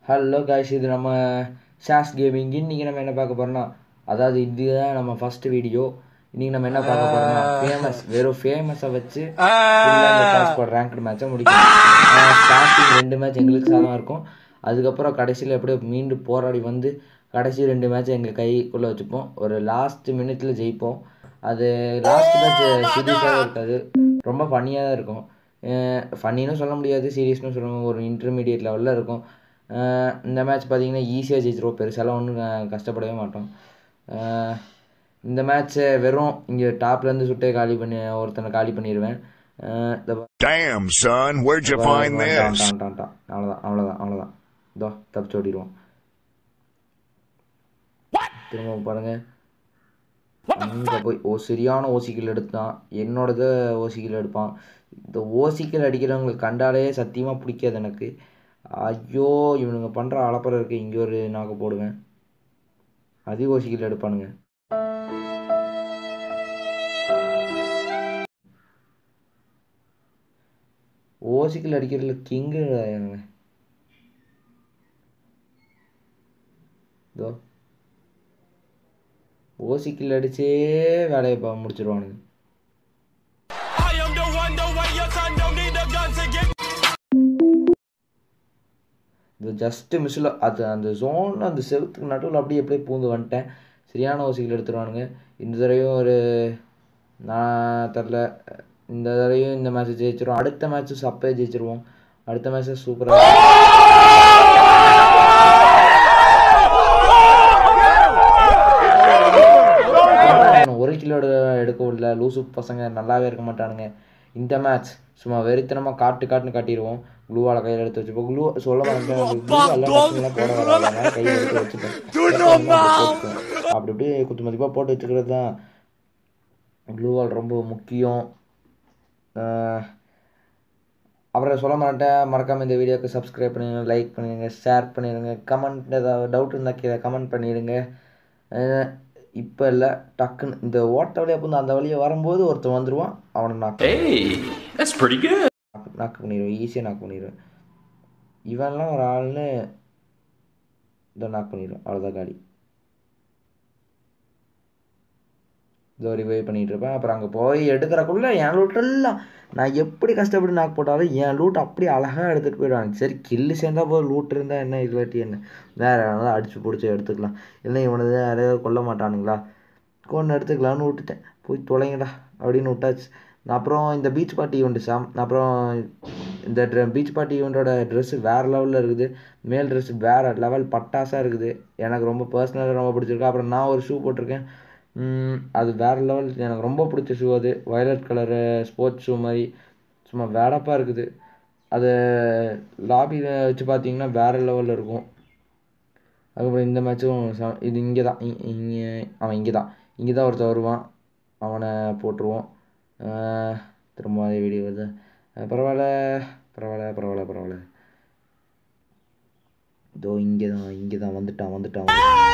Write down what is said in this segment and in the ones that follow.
Hello guys இது நம்ம ஷாஸ் gaming இன்றைக்கி நம்ம என்ன பார்க்க போகிறோம்னா அதாவது இதுதான் நம்ம ஃபஸ்ட்டு வீடியோ இன்றைக்கி நம்ம என்ன பார்க்க போகிறோம்னா ஃபேமஸ் வெறும் ஃபேமஸை வச்சு பாஸ்போர்ட் ரேங்க்டு மேட்சை முடிக்கணும் ஸ்டார்டிங் ரெண்டு மேட்ச் எங்களுக்கு சாதமாக இருக்கும் அதுக்கப்புறம் கடைசியில் எப்படியோ மீண்டும் போராடி வந்து கடைசி ரெண்டு மேட்ச் எங்கள் கைக்குள்ளே வச்சுப்போம் ஒரு லாஸ்ட் மினிட்ல ஜெயிப்போம் அது லாஸ்ட் மேட்ச் சீரியஸாக இருக்காது ரொம்ப ஃபன்னியாக தான் இருக்கும் ஃபன்னின்னு சொல்ல முடியாது சீரியஸ்னு சொல்ல முடியாது. ஒரு இன்டர்மீடியட் லெவலில் இருக்கும் அஹ் இந்த மேட்ச் பார்த்தீங்கன்னா ஈஸியாக ஜெயிச்சிருவோம் பெருசாலாம் ஒன்றும் கஷ்டப்படவே மாட்டோம் அஹ் இந்த மேட்ச்சை வெறும் இங்கே டாப்லேருந்து சுட்டே காலி பண்ணி ஒருத்தனை காலி பண்ணிடுவேன் அஹ் இந்த பா- Damn, son, where'd you find Don, this? Don, Don, Don. அவ்வளோதான் அவ்வளோதான் அவ்வளோதான் இதோ தப்பிச்சு ஓடிடுவோம் திரும்ப பாருங்க அங்கே போய் ஓ சரியான ஓசிக்கில் எடுத்தான் என்னோடத ஓசிக்கில் எடுப்பான் இந்த ஓசிக்கில் அடிக்கிறவங்களுக்கு கண்டாலே சத்தியமாக பிடிக்காது எனக்கு ஐயோ இவனுங்க பண்ணுற அலப்பறம் இருக்கு இங்கே ஒரு நாக்கு போடுவேன் அதிக ஓசிக்கில் எடுப்பானுங்க ஓசிக்கில் அடிக்கிறதுல கிங்கு இதோ ஓசிக்கில் அடிச்சே வேலையை பா முடிச்சிருவானுங்க I am the one, the way your son don't need a gun to get. இது ஜஸ்ட்டு மிஸ்ஸில் அது அந்த ஜோன் அந்த செவுத்துக்கு நடுவில் அப்படியே எப்படியே பூந்து வந்துட்டேன் சரியான ஓசிகள் எடுத்துருவானுங்க இந்த தடவையும் ஒரு நான் தெரில இந்த தடவையும் இந்த மேட்ச் ஜெயிச்சிருவோம் அடுத்த மேட்ச் சப்பே ஜெயிச்சிருவோம் அடுத்த மேட்ச் சூப்பராக ஒரு கிலோ எடுக்க விடல லூசு பசங்க நல்லாவே இருக்க மாட்டானுங்க இந்த மேட்ச் சும்மா வெறித்தனமாக காட்டு காட்டுன்னு காட்டிடுவோம் க்ளூவால் கையில் எடுத்து வச்சுப்போம் க்ளூ சொல்ல மாட்டேன் க்ளூ எல்லாம் போட வராங்க கையில் எடுத்து வச்சுப்பேன் போட்டுக்குவேன். அப்படி இப்படி குத்து மதிப்பாக போட்டு வச்சுக்கிறது தான் க்ளூவால் ரொம்ப முக்கியம் ஆஹ் அப்புறம் சொல்ல மாட்டேன் மறக்காமல் இந்த வீடியோக்கு சப்ஸ்கிரைப் பண்ணிடுங்க லைக் பண்ணிடுங்க ஷேர் பண்ணிடுங்க கமெண்ட் ஏதாவது டவுட் இருந்தால் கீழே கமெண்ட் பண்ணிடுங்க இப்போ இல்லை டக்குன்னு இந்த ஓட்ட வழியாக வந்து அந்த வழியை வரும்போது ஒருத்தன் வந்துடுவான் அவனை நான் Hey, that's pretty good. நாக்கு பண்ணிடுவேன் ஈஸியாக நாக்கு பண்ணிடுவேன் இவன்லாம் ஒரு ஆள்னு இதை நாக் பண்ணிடுவேன் அவ்வளோதான் காலி இதோ ரிவைவ் பண்ணிட்டு இருப்பேன் அப்புறம் அங்கே போய் எடுக்கிறக்குள்ள என் லூட்டெல்லாம் நான் எப்படி கஷ்டப்பட்டு நாக் போட்டாலும் என் லூட் அப்படியே அழகாக எடுத்துகிட்டு போயிடுவாங்க சரி கில்லு சேர்ந்தா போதும் லூட் இருந்தால் என்ன இல்லாட்டி என்ன வேறு எதாவது அடித்து பிடிச்சி எடுத்துக்கலாம் இல்லை இவனது யாரையாவது கொல்ல மாட்டானுங்களா கொண்டு எடுத்துக்கலாம்னு விட்டுட்டேன் போய் தொலைங்கடா அப்படின்னு விட்டாச்சு நான் அப்புறம் இந்த பீச் பார்ட்டி ஈவெண்ட் சாம் அப்புறம் இந்த ட்ரெ பீச் பார்ட்டி ஈவெண்ட்டோட ட்ரெஸ்ஸு வேறு லெவலில் இருக்குது மேல் ட்ரெஸ் வேறு லெவல் பட்டாசாக இருக்குது எனக்கு ரொம்ப பர்சனலாக ரொம்ப பிடிச்சிருக்கு அப்புறம் நான் ஒரு ஷூ போட்டிருக்கேன் ம், அது வேறு லெவல் எனக்கு ரொம்ப பிடிச்ச ஷூ அது வயலட் கலரு ஸ்போர்ட்ஸ் ஷூ மாதிரி சும்மா வேடப்பாக இருக்குது அது லாபியில் வச்சு பார்த்தீங்கன்னா வேறு லெவலில் இருக்கும் அதுக்கப்புறம் இந்த மேட்ச்சும் ச- இது இங்கே தான் இங்கே அவன் இங்கே தான் இங்கே தான் ஒருத்தன் வருவான் அவனை போட்டுருவோம் ஆஹ் திரும்ப அதே வீடியோ வருது அஹ் பரவாயில்ல பரவாயில்ல பரவாயில்ல பரவாயில்ல இதோ இங்கே தான் இங்கே தான் வந்துட்டான் வந்துட்டான்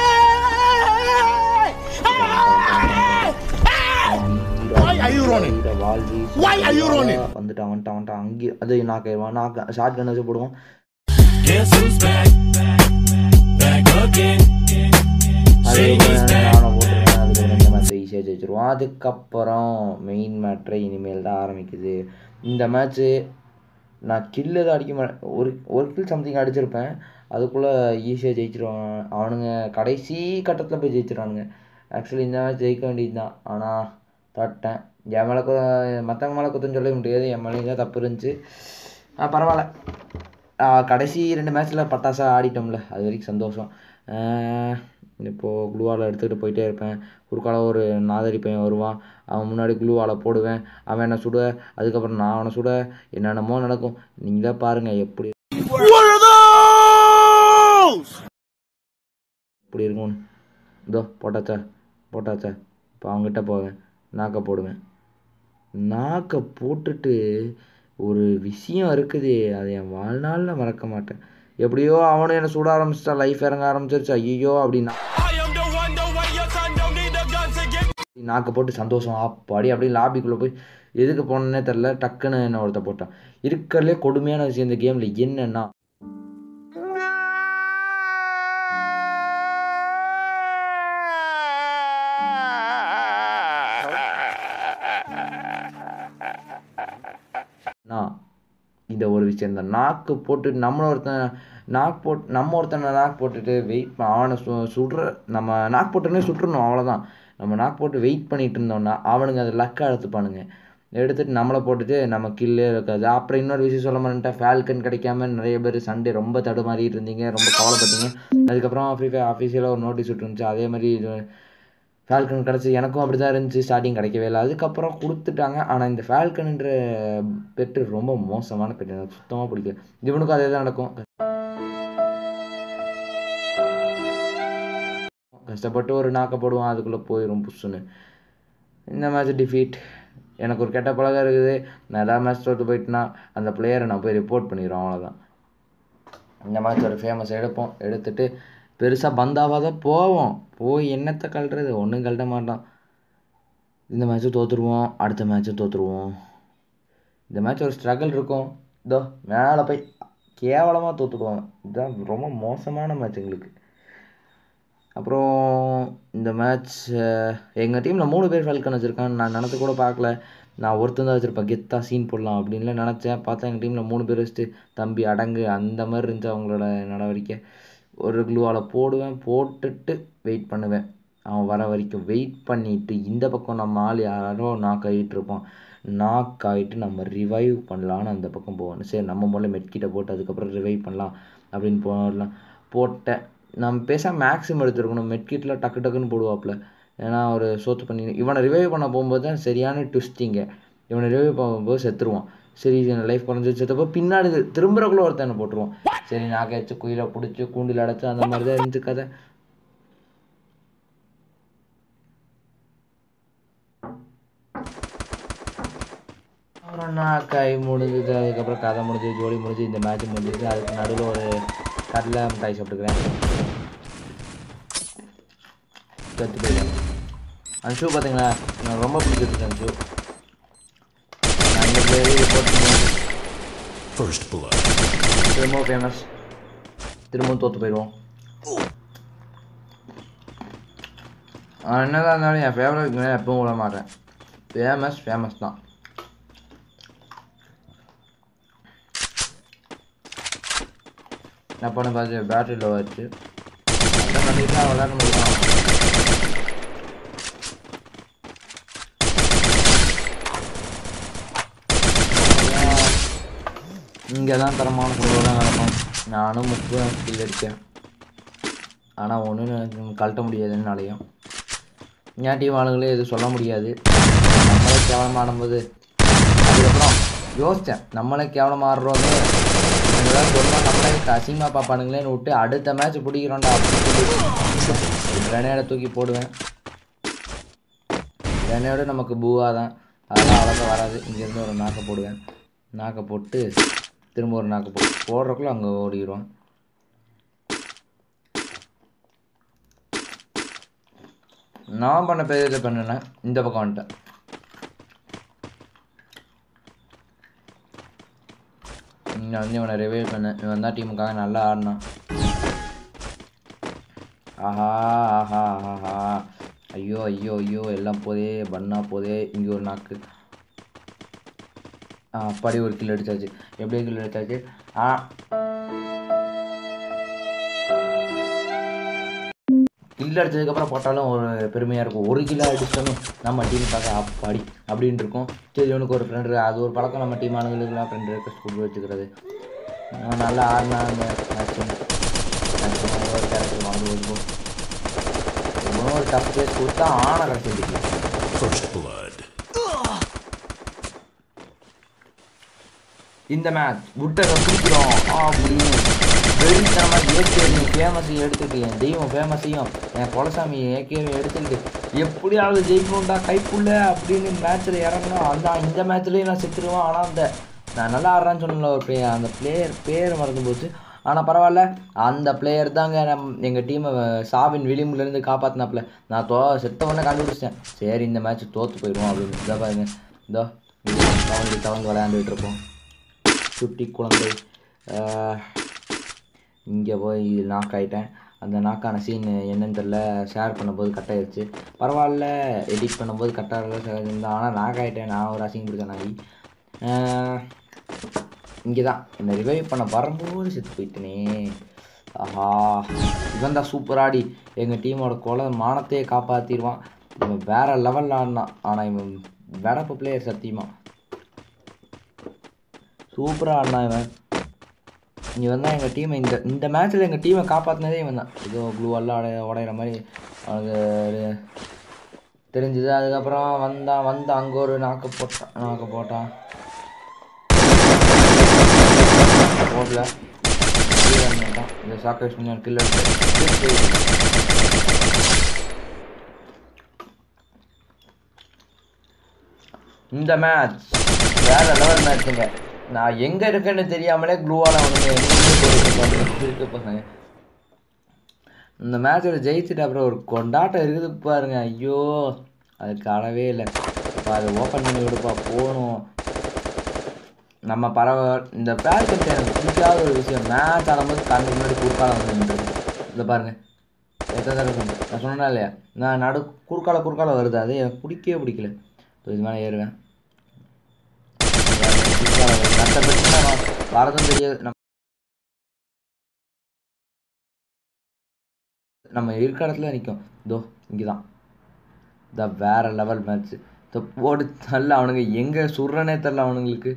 Why are you running? Why are you running? வந்துட்டான் வந்துட்டான் வந்துட்டான் அங்கே அது நாக்காயிருவான் நாக்க ஷார்ட் கன் வச்சு போடுவோம் Guess who's back? Back again. அதுக்கப்புறம் நானும் போட்டுருவேன் அதுக்கப்புறம் இந்த மேட்ச் ஈஸியாக ஜெயிச்சிருவோம் அதுக்கப்புறம் மெயின் மேட்ரை இனிமேல் தான் ஆரம்பிக்குது இந்த மேட்ச்சு நான் கில்லு தான் அடிக்க மாட்டேன் ஒரு ஒரு கில் சம்திங் அடிச்சிருப்பேன் அதுக்குள்ளே ஈஸியாக ஜெயிச்சிருவான் அவனுங்க கடைசி கட்டத்தில் போய் ஜெயிச்சிருவானுங்க ஆக்சுவலி இந்த மேட்ச் ஜெயிக்க வேண்டியது தான் ஆனால் தட்டேன் என் மேலே கு மற்றவங்க மேலே குத்தம் சொல்ல முடியாது என் மேலேயும் தான் தப்பு இருந்துச்சு ஆ பரவாயில்ல ஆ, கடைசி ரெண்டு மேட்ச்சில் பட்டாசா ஆடிட்டோம்ல அது வரைக்கும் சந்தோஷம் இப்போது க்ளூவால் எடுத்துக்கிட்டு போயிட்டே இருப்பேன் குறுக்கால ஒரு நாதரி பையன் வருவான் அவன் முன்னாடி க்ளூவால் போடுவேன் அவன் என்னை சுட அதுக்கப்புறம் நான் அவனை சுட என்னென்னமோ நடக்கும் நீங்களே பாருங்கள் எப்படி What are those? இப்படி இருக்கும்னு இதோ போட்டாச்சா போட்டாச்சா இப்போ அவங்ககிட்ட போவேன் நாக்கை போடுவேன் நாக்கை போட்டுட்டு ஒரு விஷயம் இருக்குது அதை என் வாழ்நாளில் மறக்க மாட்டேன் எப்படியோ அவனும் என்னை சுட ஆரம்பிச்சிட்டான் லைஃப் இறங்க ஆரம்பிச்சிருச்சு ஐயோ அப்படின்னா I am the one, the way your son don't need a gun to get. நாக்கு போட்டு சந்தோஷம் அப்பாடி அப்படியே லாபிக்குள்ளே போய் எதுக்கு போனேன்னே தெரில டக்குன்னு என்ன ஒருத்த போட்டான் இருக்கிறதுலே கொடுமையான விஷயம் இந்த கேமில் என்னன்னா இருந்துச்சு இந்த நாக்கு போட்டு நம்மள ஒருத்தன் நாக் போட் நம்ம ஒருத்தனை நாக் போட்டுட்டு வெயிட் அவனை சு சுடுற நம்ம நாக் போட்டோன்னே சுட்டுறணும் அவ்வளோதான் நம்ம நாக் போட்டு வெயிட் பண்ணிட்டு இருந்தோம்னா அவனுங்க அதை லக்காக எடுத்துப்பானுங்க எடுத்துட்டு நம்மளை போட்டுட்டு நம்ம கில்லே இருக்காது அப்புறம் இன்னொரு விஷயம் சொல்ல மாட்டேன் ஃபால்கன் கிடைக்காம நிறைய பேர் சண்டே ரொம்ப தடுமாறிட்டு இருந்தீங்க ரொம்ப கவலைப்பட்டீங்க அதுக்கப்புறம் ஃப்ரீ ஃபயர் ஆஃபீஸியலாக ஒரு நோட்டீஸ் விட்டுருந்துச்சு அதே மாதிரி இது ஃபால்கன் கிடச்சி எனக்கும் அப்படி தான் இருந்துச்சு ஸ்டார்டிங் கிடைக்கவே இல்லை அதுக்கப்புறம் கொடுத்துட்டாங்க ஆனால் இந்த ஃபால்கன்ன்ற பெட்டு ரொம்ப மோசமான பெட்டு எனக்கு சுத்தமாக பிடிக்கல இவனுக்கும் அதே தான் நடக்கும் கஷ்டப்பட்டு ஒரு நாக்க போடுவான் அதுக்குள்ளே போயிடும் புஷ்ஷுன்னு இந்த மேட்ச் டிஃபீட் எனக்கு ஒரு கெட்ட பழக்கம் இருக்குது நான் ஏதாவது மேட்ச் தோற்று போயிட்டுனா அந்த பிளேயரை நான் போய் ரிப்போர்ட் பண்ணிடுவேன் அவ்வளோதான் இந்த மேட்ச் ஒரு ஃபேமஸ் எடுப்போம் எடுத்துட்டு பெருசாக பந்தாவாக தான் போவோம் போய் என்னத்தை கழட்டுறது ஒன்றும் கழட்ட மாட்டோம் இந்த மேட்ச்சும் தோற்றுருவோம் அடுத்த மேட்ச்சும் தோற்றுருவோம் இந்த மேட்ச் ஒரு ஸ்ட்ரகிள் இருக்கும் இதோ மேலே போய் கேவலமாக தோற்றுடுவாங்க இதுதான் ரொம்ப மோசமான மேட்ச் எங்களுக்கு அப்புறம் இந்த மேட்ச் எங்கள் டீமில் மூணு பேர் ஃபெல்கன் வச்சுருக்கான் நான் நினச்சி கூட பார்க்கல நான் ஒருத்தன் தான் வச்சுருப்பேன் கெத்தா சீன் போடலாம் அப்படின்லாம் நினச்சேன் பார்த்தா எங்கள் டீமில் மூணு பேர் வச்சுட்டு தம்பி அடங்கு அந்த மாதிரி இருந்துச்சு அவங்களோட நடவடிக்கை ஒரு க்ளூவால் போடுவேன் போட்டுட்டு வெயிட் பண்ணுவேன் அவன் வர வரைக்கும் வெயிட் பண்ணிவிட்டு இந்த பக்கம் நம்ம ஆள் யாரோ நாக் ஆகிட்டு இருப்பான் நாக் ஆகிட்டு நம்ம ரிவைவ் பண்ணலான்னு அந்த பக்கம் போவேன் சரி நம்ம முதல்ல மெட்கிட்ட போட்டு அதுக்கப்புறம் ரிவைவ் பண்ணலாம் அப்படின்னு போடலாம் போட்டேன் நம்ம பேசாமல் மேக்ஸிமம் எடுத்துருக்கணும் மெட்கிட்டில் டக்கு டக்குன்னு போடுவாப்புல ஏன்னா ஒரு சோத்து பண்ணி இவனை ரிவைவ் பண்ண போகும்போது தான் சரியான ட்விஸ்டிங்க இவனை ரிவைவ் பண்ணும்போது செத்துருவான் சரி லைஃப் குறைஞ்சி செத்தப்போ பின்னாடி திரும்புறக்குள்ள ஒருத்தனை போட்டுருவான் சரி நாக்க வச்சு குயிலை பிடிச்சி கூண்டில் அடைச்சி அந்த மாதிரி தான் இருந்துச்சு கதை அப்புறம் நான் கை முடிஞ்சது அதுக்கப்புறம் கதை முடிஞ்சது ஜோடி முடிஞ்சு இந்த மேட்ச் முடிஞ்சது அதுக்கு நடுவில் ஒரு கடலை மிட்டாய் சாப்பிட்டுக்கிறேன் செத்து போயிட்டேன் அந்த ஷூ பார்த்தீங்களா எனக்கு ரொம்ப பிடிச்சிருக்கு அந்த ஷூ நான் இந்த பேர் ரிப்போர்ட் First blood. திரும்பவும் ஃபேமஸ் திரும்பவும் தோற்று போயிடுவோம் என்னதான் இருந்தாலும் என் ஃபேவரட் மேலே எப்பவும் விட மாட்டேன் ஃபேமஸ் ஃபேமஸ் தான் நான் பண்ண பார்த்து பேட்டரியில் வச்சு அதை பண்ணிட்டு தான் விளையாட முடியும் இங்கே தான் தரமான பொருள்லாம் நடக்கும் நானும் முப்பது ஸ்கில் அடித்தேன் ஆனால் ஒன்றும் கழட்ட முடியாதுன்னாலையும் என் டீம் ஆளுங்களே எதுவும் சொல்ல முடியாது நம்மளே கேவலமாக ஆடும்போது அதுக்கப்புறம் யோசித்தேன் நம்மளே கேவலமாக ஆடுறோமே இதெல்லாம் சொன்னால் நம்மளே அசிங்கமாக பார்ப்பானுங்களேன்னு விட்டு அடுத்த மேட்ச் பிடிக்கிறோம்டா அப்படின்னு சொல்லி கிரனேடை தூக்கி போடுவேன் கிரனேடு நமக்கு பூவாக தான் அதெல்லாம் அவ்வளோக்கா வராது இங்கேருந்து ஒரு நாக்கை போடுவேன் நாக்கை போட்டு திரும்ப ஒரு நாக்கு போ போடுறக்குள்ள அங்கே ஓடிடுவான் நான் பண்ண பேர் இதை பண்ணினேன் இந்த பக்கம் வந்துட்டேன் நான் வந்து இவனை ரிவைவ் பண்ணேன் இவன் தான் டீமுக்காக நல்லா ஆடினான் ஆஹா ஆஹா ஆஹா ஐயோ ஐயோ ஐயோ எல்லாம் போதே பண்ணா போதே இங்கே ஒரு நாக்கு ஆ அப்படி ஒரு கில் அடிச்சாச்சு எப்படி கில் அடிச்சாச்சு ஆ கில் அடிச்சதுக்கப்புறம் போட்டாலும் ஒரு பெருமையாக இருக்கும் ஒரு கிலோ அடிச்சோமே நம்ம டீமுக்காக அப்பாடி அப்படின்னு இருக்கும் சரி இவனுக்கு ஒரு ஃப்ரெண்ட் இருக்கு அது ஒரு பழக்கம் நம்ம டீம் ஆளுங்களுக்குலாம் ஃப்ரெண்ட் ரெக்வஸ்ட் கொடுத்து வச்சுக்கிறது நான் நல்லா ஆடினா அந்த மேக்ஸிமம் மேக்ஸிமம் ஒரு கேரக்டர் வாங்கி வச்சுப்போம் இவனும் ஒரு டஃப் கேஸ் கொடுத்தா ஆன கிடச்சிருக்கு First blood. இந்த மேட்ச் விட்டதை பிடிக்கிறோம் அப்படின்னு வெறித்தனமாக ஏகேவி ஃபேமஸையும் எடுத்துட்டு என் தெய்வம் ஃபேமஸையும் என் குலசாமி ஏகேவி எடுத்துக்கிட்டு எப்படியாவது ஜெயிக்கணும்டா கைக்குள்ள அப்படின்னு மேட்ச்சில் இறங்கணும் அந்த இந்த மேட்ச்லேயும் நான் செத்துருவேன் ஆனால் அந்த நான் நல்லா ஆடுறேன்னு சொன்னல ஒரு பிளேயர் அந்த பிளேயர் பேர் மறந்து போச்சு ஆனால் பரவாயில்ல அந்த பிளேயர் தாங்க நம் எங்கள் டீமை சாவின் விளிம்புலேருந்து காப்பாற்றினாப்புல நான் தோ செத்தவொடனே கண்டுபிடிச்சிட்டேன் சரி இந்த மேட்ச் தோற்று போயிடுவோம் அப்படின்னு இதோ பாருங்க இதோ தவந்து தவந்து விளையாண்டுட்டு இருப்போம் சுட்டி குழந்தை இங்கே போய் நாக் ஆகிட்டேன் அந்த நாக்கான சீன் என்னன்னு தெரில ஷேர் பண்ணும்போது கட் ஆயிடுச்சு பரவாயில்ல எடிட் பண்ணும்போது கட் ஆகிறது சகஜம் தான் ஆனால் நாக் ஆகிட்டேன் நான் ஒரு அசிங்கம் பிடிச்ச நாய் ஆஹ் இங்கே தான் என்னை ரிவைவ் பண்ண வரும்போது செத்து போயிட்டனே ஆஹா இவன் தான் சூப்பராடி எங்கள் டீமோட குல மானத்தையே காப்பாற்றிடுவான் இவன் வேற லெவலில் ஆடினான் ஆனால் இவன் வெடப்பு பிளேயர் சத்தியமா சூப்பராக ஆடினான் இவன் இவன் தான் எங்கள் டீமை இந்த இந்த மேட்ச்சில் எங்கள் டீமை காப்பாற்றினதே இவன் தான் ஏதோ க்ளூவெல்லாம் உடைய உடையிற மாதிரி அவனுக்கு ஒரு தெரிஞ்சுது அதுக்கப்புறம் வந்தான் வந்து அங்கே ஒரு நாக்கு போட்டான் நாக்கு போட்டான் போடல கீழே வந்துட்டான். இந்த சாக்கேஷ் பண்ணி கில் எடுத்து இந்த மேட்ச் வேற லெவல் மேட்ச்சுங்க நான் எங்க இருக்கேன்னு தெரியாமலே க்ளூவால் அவனுங்க எங்கேயும் போயிட்டு இருப்பாங்க, இருக்கு பசங்க இந்த மேட்சில் ஜெயிச்சுட்டு அப்புறம் ஒரு கொண்டாட்டம் இருக்குது பாருங்க ஐயோ அதுக்கு அளவே இல்லை இப்போ அதை ஓப்பன் பண்ணி விடுப்பா போகணும் நம்ம பரவ இந்த பேக்கெட் எனக்கு பிடிக்காத ஒரு விஷயம் மேட்ச் ஆடும்போது கண்ணு முன்னாடி குறுக்கால வந்து நின்றுருக்கு இதை பாருங்க எத்தனை தடவை சொன்னேன் நான் சொன்னேன் இல்லையா நான் நடு குறுக்கால குறுக்கால வருது அது எனக்கு பிடிக்கவே பிடிக்கல ஸோ இது மேலே ஏறுவேன் குறுக்கால வருது. கஷ்டப்பட்டு நான் வரதும் தெரியாது நம்ம நம்ம இருக்க இடத்துல நிற்கும் இதோ இங்கே தான் இந்த வேற லெவல் மேட்ச்சு இந்த போடு தள்ள அவனுங்க எங்கே சுடுறனே தெரில அவனுங்களுக்கு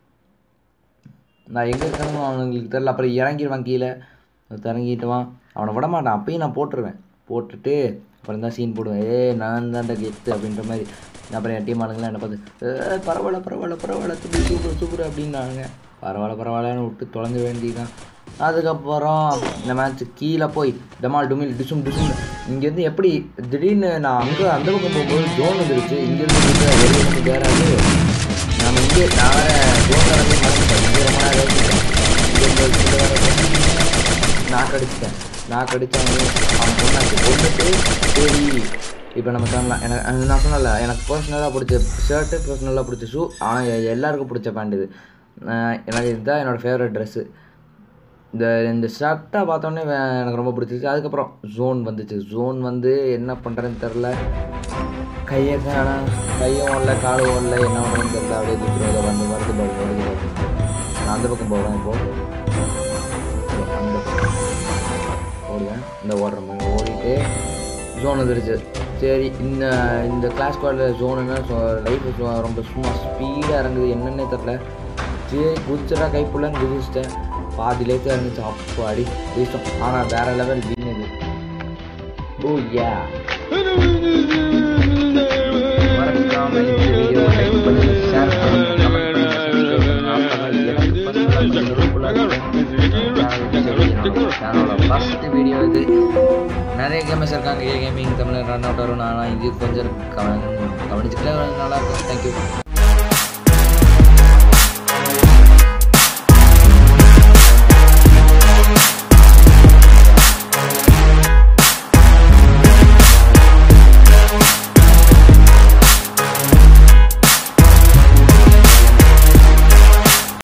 நான் எங்கே இருக்கணும் அவனுங்களுக்கு தெரில அப்புறம் இறங்கிடுவான் கீழே இறங்கிட்டுவான் அவனை விட மாட்டான் அப்பயும் நான் போட்டுருவேன் போட்டுட்டு அப்புறம் தான் சீன் போடுவேன் ஏ நான் தான்டா கெத்து அப்படின்ற மாதிரி அப்புறம் என் டீம் ஆளுங்களாம் என்ன பார்த்து ஏ பரவாயில்ல பரவாயில்ல பரவாயில்ல துப்பி சூப்பர் சூப்பர் அப்படின்னாங்க பரவாயில்ல பரவாயில்லன்னு விட்டு தொலைஞ்ச வேண்டியதுதான் அதுக்கப்புறம் இந்த மேட்ச் கீழே போய் டமால் டுமில் டிசும் டிசும் இங்கேருந்து எப்படி திடீர்னு நான் அங்கே அந்த பக்கம் போகும்போது ஜோன் வந்துருச்சு இங்கேருந்து வெளியே வந்து வேறாது நம்ம இங்கே நான் வேற ஜோன் வரவே மறந்துட்டேன் இங்கே ரொம்ப நேரம் யோசிச்சேன் இங்கே இருந்து இங்கே வேற நாக்கு அடிச்சிட்டேன் நாக்கு அடித்தவங்க அவன் சொன்னாங்க கொண்டுட்டு சரி இப்போ நம்ம சொல்லலாம் எனக்கு அஹ் நான் சொன்னல எனக்கு பர்சனலாக பிடிச்ச ஷர்ட்டு பர்சனலாக பிடிச்ச ஷூ ஆனால் எல்லாருக்கும் பிடிச்ச பேண்ட் இது அஹ் எனக்கு இதுதான் என்னோடய ஃபேவரட் ட்ரெஸ்ஸு இந்த இந்த ஷர்ட்டை பார்த்தோன்னே வே- எனக்கு ரொம்ப பிடிச்சிச்சு அதுக்கப்புறம் ஜோன் வந்துச்சு ஜோன் வந்து என்ன பண்ணுறேன்னு தெரில கையை காணா கையும் ஓடல காலும் ஓடல என்ன பண்ணுறதுன்னு தெரில அப்படியே தூக்கிட்டு வந்து வருது பாரு வருது பாரு நான் அந்த பக்கம் போவேன் இப்போ அந்த பக்கம் ஓடுவேன் இந்த ஓடுற மாதிரி ஓடிட்டு ஜோன் வந்துருச்சு சரி இந்த இந்த கிளாஸ் ஸ்குவாடில் ஜோனுன்னா லைஃப் ரொம்ப சும்மா ஸ்பீடாக இறங்குது என்னன்னே தெரில சரி குதிச்சடா கைப்புள்ளன்னு குதிச்சிட்டேன் பாதியிலே தான் இருந்துச்சு அப்போ அடி இஷ்டம் ஆனால் வேற லெவல் வின் இது ஓ யா மறக்காம இந்த வீடியோ லைக் பண்ணுங்க ஷேர் பண்ணுங்க கமெண்ட் பண்ணுங்க subscribe பண்ணுங்க எனக்கு சேனலோட ஃபஸ்ட் வீடியோ இது நிறைய கேமர்ஸ் இருக்காங்க ஏ கேமிங் தமிழ் ரன் அவுட் வரும் நான் இது கொஞ்சம் கவனி கவனிச்சுக்கல நல்லா இருக்கும் தேங்க்யூ